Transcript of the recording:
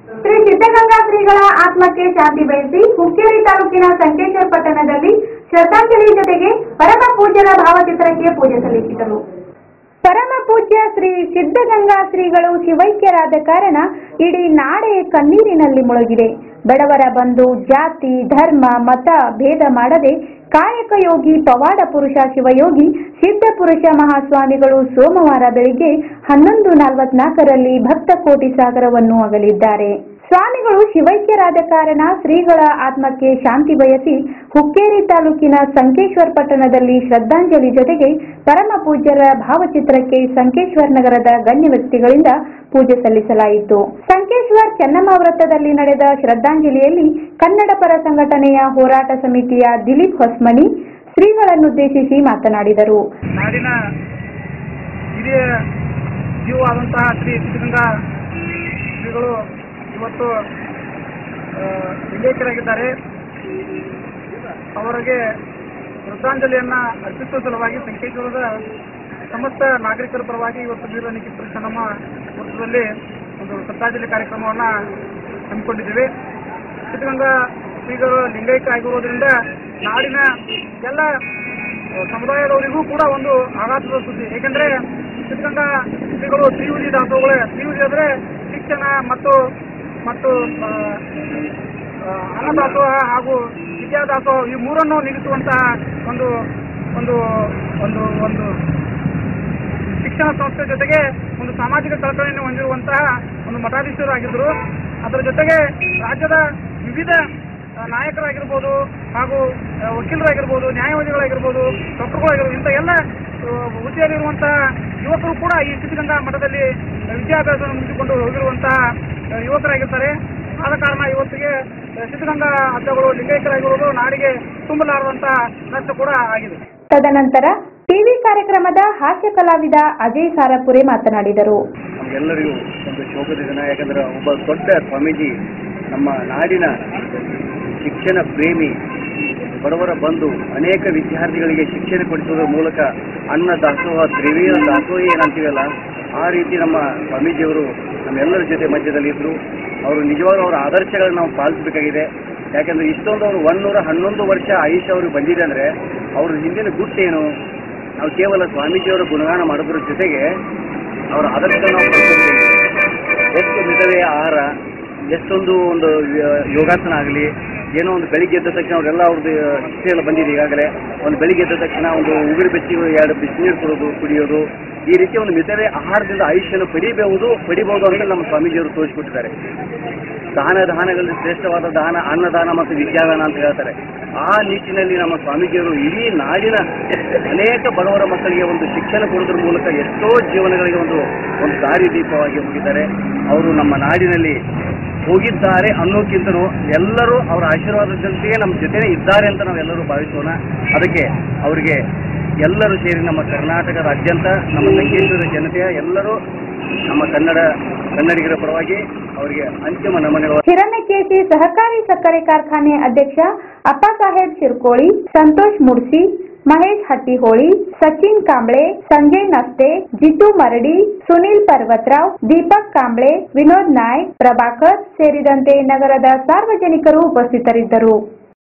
ಶ್ರೀ ಸಿದ್ಧಗಂಗಾ ಶ್ರೀಗಳ ಆತ್ಮಕ್ಕೆ ಶಾಂತಿ ಬಯಸಿ ಹುಕ್ಕೇರಿ ತಾಲೂಕಿನ ಸಂಕೇಶ್ವರ ಪಟ್ಟಣದಲ್ಲಿ ಶ್ರದ್ಧಾಂಜಲಿ ಜೊತೆಗೆ ಪರಮ ಪೂಜ್ಯರ ಭಾವಚಿತ್ರಕ್ಕೆ ಪೂಜೆ ಸಲ್ಲಿಸಿದರು ಪರಮ ಪೂಜ್ಯ ಶ್ರೀ ಸಿದ್ಧಗಂಗಾ ಶ್ರೀಗಳು ಶಿವೈಕ್ಯರಾದ ಕಾರಣ ಇಡೀ ನಾಡೇ ಕಣ್ಣೀರಿನಲ್ಲಿ ಮುಳುಗಿದೆ ಬಡವರ ಬಂಧು ಜಾತಿ ಧರ್ಮ ಮತ ಭೇದ ಮಾಡದೆ ಕಾಯಕ ಯೋಗಿ ಪವಾಡ ಪುರುಷ ಶಿವಯೋಗಿ ಸಿದ್ಧ ಪುರುಷ ಮಹಾಸ್ವಾಮಿಗಳು ಸೋಮವಾರ ಬೆಳಿಗ್ಗೆ ಹನ್ನೊಂದು ನಲವತ್ನಾಲ್ಕರಲ್ಲಿ ಭಕ್ತ ಕೋಟಿ ಸಾಗರವನ್ನು ಅಗಲಿದ್ದಾರೆ ಸ್ವಾಮಿಗಳು ಶಿವೈಕ್ಯರಾದ ಕಾರಣ ಶ್ರೀಗಳ ಆತ್ಮಕ್ಕೆ ಶಾಂತಿ ಬಯಸಿ ಹುಕ್ಕೇರಿ ತಾಲೂಕಿನ ಸಂಕೇಶ್ವರ ಪಟ್ಟಣದಲ್ಲಿ ಶ್ರದ್ಧಾಂಜಲಿ ಜೊತೆಗೆ ಪರಮ ಪೂಜ್ಯರ ಭಾವಚಿತ್ರಕ್ಕೆ ಸಂಕೇಶ್ವರ ನಗರದ ಗಣ್ಯ ವ್ಯಕ್ತಿಗಳಿಂದ ಪೂಜೆ ಸಲ್ಲಿಸಲಾಯಿತು ಸಂಕೇಶ್ವರ್ ಚೆನ್ನಮ್ಮ ವೃತ್ತದಲ್ಲಿ ನಡೆದ ಶ್ರದ್ಧಾಂಜಲಿಯಲ್ಲಿ ಕನ್ನಡ ಪರ ಸಂಘಟನೆಯ ಹೋರಾಟ ಸಮಿತಿಯ ದಿಲೀಪ್ ಹೊಸ್ಮನಿ ಶ್ರೀಗಳನ್ನುದ್ದೇಶಿಸಿ ಮಾತನಾಡಿದರು ನಾಡಿನ ಹಿರಿಯ ಜೀವವಾದಂತಹ ಶ್ರೀ ಸಿದ್ಧಗಂಗಾ ಶ್ರೀಗಳು ಇವತ್ತು ಆ, ಲಿಂಗೈಕ್ಯರಾಗಿದ್ದಾರೆ ಅವರಿಗೆ ಶ್ರದ್ಧಾಂಜಲಿಯನ್ನ ಅರ್ಪಿಸುವ ಸಲುವಾಗಿ ಸಂಕೇಶ್ವರದ ಸಮಸ್ತ ನಾಗರಿಕರ ಪರವಾಗಿ ಇವತ್ತು ವೀರನಿಕೆ ಪುರುಷ ನಮ್ಮ ವೃತ್ತದಲ್ಲಿ ಒಂದು ಶ್ರದ್ಧಾಂಜಲಿ ಕಾರ್ಯಕ್ರಮವನ್ನ ಹಮ್ಮಿಕೊಂಡಿದ್ದೇವೆ ಸಿದ್ಧಗಂಗಾ ಶ್ರೀಗಳು ಲಿಂಗೈಕ್ಯ ಆಗಿರುವುದರಿಂದ ನಾಡಿನ ಎಲ್ಲ ಸಮುದಾಯದವರಿಗೂ ಕೂಡ ಒಂದು ಆಘಾತದ ಸುದ್ದಿ ಏಕೆಂದರೆ ಸಿದ್ಧಗಂಗಾ ಶ್ರೀಗಳು ತ್ರಿಯುದಿ ದಾಸೋಗಳೇ ತ್ರಿಯುದಿ ಅಂದ್ರೆ ಶಿಕ್ಷಣ ಮತ್ತು ಮತ್ತು ಆ, ಆ, ಅನ್ನದಾಸೋಹ ಹಾಗೂ ವಿದ್ಯಾದಾಸೋಹ ಈ ಮೂರನ್ನು ನಿಲ್ಲಿಸುವಂತಹ ಒಂದು ಒಂದು ಒಂದು ಒಂದು ಶಿಕ್ಷಣ ಸಂಸ್ಥೆ ಜೊತೆಗೆ ಒಂದು ಸಾಮಾಜಿಕ ಕಳಕಳಿಯನ್ನು ಹೊಂದಿರುವಂತಹ ಒಂದು ಮಠಾಧೀಶರಾಗಿದ್ದರು ಅದರ ಜೊತೆಗೆ ರಾಜ್ಯದ ವಿವಿಧ ಆ, ನಾಯಕರಾಗಿರ್ಬೋದು ಹಾಗೂ ಆ, ವಕೀಲರಾಗಿರ್ಬೋದು ನ್ಯಾಯವಾದಿಗಳಾಗಿರ್ಬೋದು ಡಾಕ್ಟರ್ಗಳಾಗಿರ್ಬೋದು ಇಂಥ ಎಲ್ಲ ಆ, ಹುದ್ದೆಯಲ್ಲಿರುವಂತಹ ಯುವಕರು ಕೂಡ ಈ ಸಿದ್ಧಗಂಗಾ ಮಠದಲ್ಲಿ ವಿದ್ಯಾಭ್ಯಾಸವನ್ನು ಮುಗಿಸಿಕೊಂಡು ಹೋಗಿರುವಂತಹ ಆ, ಯುವಕರಾಗಿರ್ತಾರೆ ಆದ ಕಾರಣ ಇವತ್ತಿಗೆ ಆ, ಸಿದ್ಧಗಂಗಾ ಹಬ್ಬಗಳು ಲಿಂಗೈಕ್ಯರಾಗಿರುವುದು ನಾಡಿಗೆ ತುಂಬಲಾರದಂತಹ ನಷ್ಟ ಕೂಡ ಆಗಿದೆ ತದನಂತರ ಟಿವಿ ಕಾರ್ಯಕ್ರಮದ ಹಾಸ್ಯ ಕಲಾವಿದ ಅಜಯ್ ಸಾರಪುರೆ ಮಾತನಾಡಿದರು ನಮಗೆಲ್ಲರಿಗೂ ಒಂದು ಶೋಕದ ದಿನ ಯಾಕಂದ್ರೆ ಒಬ್ಬ ದೊಡ್ಡ ಸ್ವಾಮೀಜಿ ನಮ್ಮ ನಾಡಿನ ಶಿಕ್ಷಣ ಪ್ರೇಮಿ ಬಡವರ ಬಂಧು ಅನೇಕ ವಿದ್ಯಾರ್ಥಿಗಳಿಗೆ ಶಿಕ್ಷಣ ಕೊಡಿಸುವುದರ ಮೂಲಕ ಅನ್ನ ದಾಸೋಹ ದ್ರವ್ಯ ದಾಸೋಹ ಏನಂತೀವಲ್ಲ ಆ ರೀತಿ ನಮ್ಮ ಸ್ವಾಮೀಜಿಯವರು ನಮ್ಮೆಲ್ಲರ ಜೊತೆ ಮಧ್ಯದಲ್ಲಿ ಇದ್ರು ಅವರು ನಿಜವಾಗ್ಲೂ ಅವರ ಆದರ್ಶಗಳನ್ನು ನಾವು ಪಾಲಿಸಬೇಕಾಗಿದೆ ಯಾಕಂದ್ರೆ ಇಷ್ಟೊಂದು ಅವರು ಒಂದೂರ ಹನ್ನೊಂದು ವರ್ಷ ಆಯುಷ್ಯ ಅವ್ರಿಗೆ ಬಂದಿದೆ ಅಂದ್ರೆ ಅವ್ರ ಹಿಂದಿನ ಗುಟ್ಟೇನು ನಾವು ಕೇವಲ ಸ್ವಾಮೀಜಿಯವರ ಗುಣಗಾನ ಮಾಡೋದ್ರ ಜೊತೆಗೆ ಅವರ ಆದರ್ಶ ನಾವು ಪಡ್ಕೊಳ್ಬೇಕು. ಎಷ್ಟು ಮಿತವೇ ಆಹಾರ ಎಷ್ಟೊಂದು ಒಂದು ಯ- ಯೋಗಾಸನ ಆಗಲಿ ಏನೋ ಒಂದು ಬೆಳಿಗ್ಗೆ ಎದ್ದ ತಕ್ಷಣ ಅವರೆಲ್ಲ ಅವ್ರದ್ದು ಹಿಸ್ಟ್ರಿ ಎಲ್ಲ ಬಂದಿದೆ ಈಗಾಗಲೇ ಒಂದು ಬೆಳಿಗ್ಗೆ ಎದ್ದ ತಕ್ಷಣ ಒಂದು ಉಗುರು ಬೆಚ್ಚಿ ಎರಡು ಬಿಸಿನೀರು ಕೊಡೋದು ಕುಡಿಯೋದು ಈ ರೀತಿ ಒಂದು ಮಿತವೇ ಆಹಾರದಿಂದ ಆಯುಷ್ಯನ ಪಡಿಬಹುದು ಪಡಿಬಹುದು ಅಂತ ನಮ್ಮ ಸ್ವಾಮೀಜಿಯವರು ತೋರಿಸ್ಕೊಟ್ಟಿದ್ದಾರೆ ದಾನ ದಾನಗಳಲ್ಲಿ ಶ್ರೇಷ್ಠವಾದ ದಾನ ಅನ್ನದಾನ ಮತ್ತು ವಿದ್ಯಾದಾನ ಅಂತ ಹೇಳ್ತಾರೆ ಆ ನಿಟ್ಟಿನಲ್ಲಿ ನಮ್ಮ ಸ್ವಾಮೀಜಿಯವರು ಇಡೀ ನಾಡಿನ ಅನೇಕ ಬಡವರ ಮಕ್ಕಳಿಗೆ ಒಂದು ಶಿಕ್ಷಣ ಕೊಡೋದ್ರ ಮೂಲಕ ಎಷ್ಟೋ ಜೀವನಗಳಿಗೆ ಒಂದು ಒಂದು ದಾರಿ ದೀಪವಾಗಿ ಹೋಗಿದ್ದಾರೆ ಅವರು ನಮ್ಮ ನಾಡಿನಲ್ಲಿ ಹೋಗಿದ್ದಾರೆ ಅನ್ನೋಕ್ಕಿಂತಲೂ ಎಲ್ಲರೂ ಅವರ ಆಶೀರ್ವಾದದ ಜೊತೆಗೆ ನಮ್ಮ ಜೊತೆನೇ ಇದ್ದಾರೆ ಅಂತ ನಾವೆಲ್ಲರೂ ಭಾವಿಸೋಣ ಅದಕ್ಕೆ ಅವರಿಗೆ ಎಲ್ಲರೂ ಸೇರಿ ನಮ್ಮ ಕರ್ನಾಟಕ ರಾಜ್ಯಾಂತ ನಮ್ಮ ಸಂಕೇಶ್ವರ ಜನತೆಯ ಎಲ್ಲರೂ ನಮ್ಮ ಕನ್ನಡ ಕನ್ನಡಿಗರ ಪರವಾಗಿ ಅವರಿಗೆ ಅಂತಿಮ ನಮನಗಳು ಹಿರಣ್ಯಕೇಶಿ ಸಹಕಾರಿ ಸಕ್ಕರೆ ಕಾರ್ಖಾನೆ ಅಧ್ಯಕ್ಷ ಅಪ್ಪಸಾಹೇಬ್ ಶಿರ್ಕೋಳಿ ಸಂತೋಷ್ ಮುಡ್ಸಿ ಮಹೇಶ್ ಹಟ್ಟಿಹೋಳಿ ಸಚಿನ್ ಕಾಂಬ್ಳೆ ಸಂಜಯ್ ನಸ್ತೆ ಜಿತು ಮರಡಿ ಸುನಿಲ್ ಪರ್ವತ್ರಾವ್ ದೀಪಕ್ ಕಾಂಬ್ಳೆ ವಿನೋದ್ ನಾಯ್ಕ್ ಪ್ರಭಾಕರ್ ಸೇರಿದಂತೆ ನಗರದ ಸಾರ್ವಜನಿಕರು ಉಪಸ್ಥಿತರಿದ್ದರು